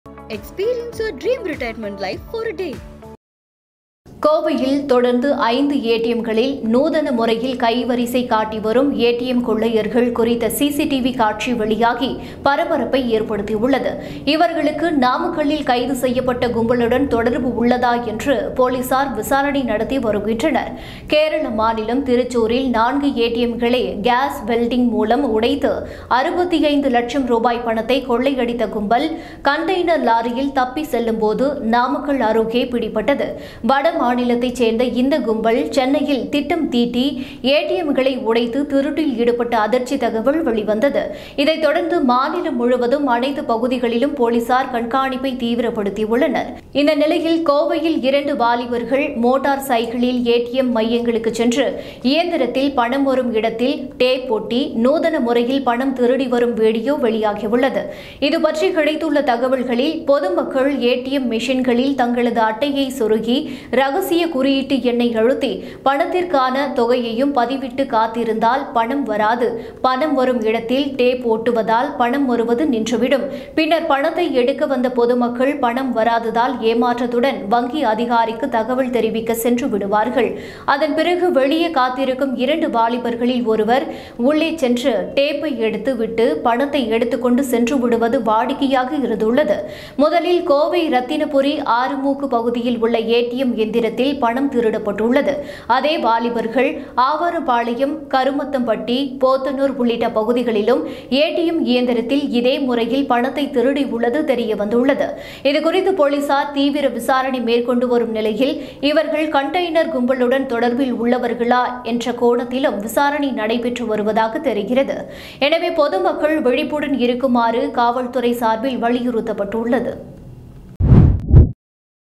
Experience your dream retirement life for a day. கோவையில் தொடர்ந்து ஐந்து ஏடிஎம்களில் நூதன முறையில் கைவரிசை காட்டி வரும் ஏடிஎம் கொள்ளையர்கள் குறித்த சிசிடிவி காட்சி வெளியாகி பரபரப்பை ஏற்படுத்தியுள்ளது இவர்களுக்கு நாமக்கல்லில் கைது செய்யப்பட்ட கும்பலுடன் தொடர்பு உள்ளதா என்று போலீசார் விசாரணை நடத்தி வருகின்றனர் கேரள மாநிலம் திருச்சூரில் நான்கு ஏடிஎம்களை கேஸ் வெல்டிங் மூலம் உடைத்து அறுபத்தி ஐந்து லட்சம் ரூபாய் பணத்தை கொள்ளையடித்த கும்பல் கண்டெய்னர் லாரியில் தப்பி செல்லும்போது நாமக்கல் அருகே பிடிபட்டது வட மாநிலத்தைச் சேர்ந்த இந்த கும்பல் சென்னையில் திட்டம் தீட்டி ஏடிஎம்களை உடைத்து திருட்டில் ஈடுபட்ட அதிர்ச்சி தகவல் வெளிவந்தது இதைத் தொடர்ந்து மாநிலம் முழுவதும் அனைத்து பகுதிகளிலும் போலீசார் கண்காணிப்பை தீவிரப்படுத்தியுள்ளனர் இந்த நிலையில் கோவையில் இரண்டு வாலிபர்கள் மோட்டார் சைக்கிளில் ஏடிஎம் மையங்களுக்கு சென்று இயந்திரத்தில் பணம் வரும் இடத்தில் டேப் ஒட்டி நூதன முறையில் பணம் திருடி வரும் வீடியோ வெளியாகியுள்ளது இது பற்றி கிடைத்துள்ள தகவல்களில் பொதுமக்கள் ஏடிஎம் மிஷின்களில் தங்களது அட்டையை சொருகி ரகசிய குறியீட்டு எண்ணை அழுத்தி பணத்திற்கான தொகையையும் பதிவிட்டு காத்திருந்தால் பணம் வராது பணம் வரும் இடத்தில் டேப் ஓட்டுவதால் பணம் வருவது நின்றுவிடும் பின்னர் பணத்தை எடுக்க வந்த பொதுமக்கள் பணம் வராததால் ஏமாற்றத்துடன் வங்கி அதிகாரிக்கு தகவல் தெரிவிக்க சென்று விடுவார்கள் அதன் பிறகு வெளியே காத்திருக்கும் இரண்டு வாலிபர்களில் ஒருவர் உள்ளே சென்று டேப்பை எடுத்து விட்டு பணத்தை எடுத்துக்கொண்டு சென்று விடுவது வாடிக்கையாக இருந்துள்ளது முதலில் கோவை ரத்தினபுரி ஆறுமூக்கு பகுதியில் உள்ள ஏடிஎம் எந்திரத்தில் பணம் திருடப்பட்டுள்ளது அதே வாலிபர்கள் ஆவாரபாளையம் கருமத்தம்பட்டி போத்தனூர் உள்ளிட்ட பகுதிகளிலும் ஏடிஎம் இயந்திரத்தில் இதே முறையில் பணத்தை திருடி உள்ளது தெரிய வந்துள்ளது இதுகுறித்து போலீசார் தீவிர விசாரணை மேற்கொண்டு வரும் நிலையில் இவர்கள் கண்டெய்னர் கும்பலுடன் தொடர்பில் உள்ளவர்களா என்ற கோணத்திலும் விசாரணை நடைபெற்று வருவதாக தெரிகிறது எனவே பொதுமக்கள் விழிப்புடன் இருக்குமாறு காவல்துறை சார்பில் வலியுறுத்தப்பட்டுள்ளது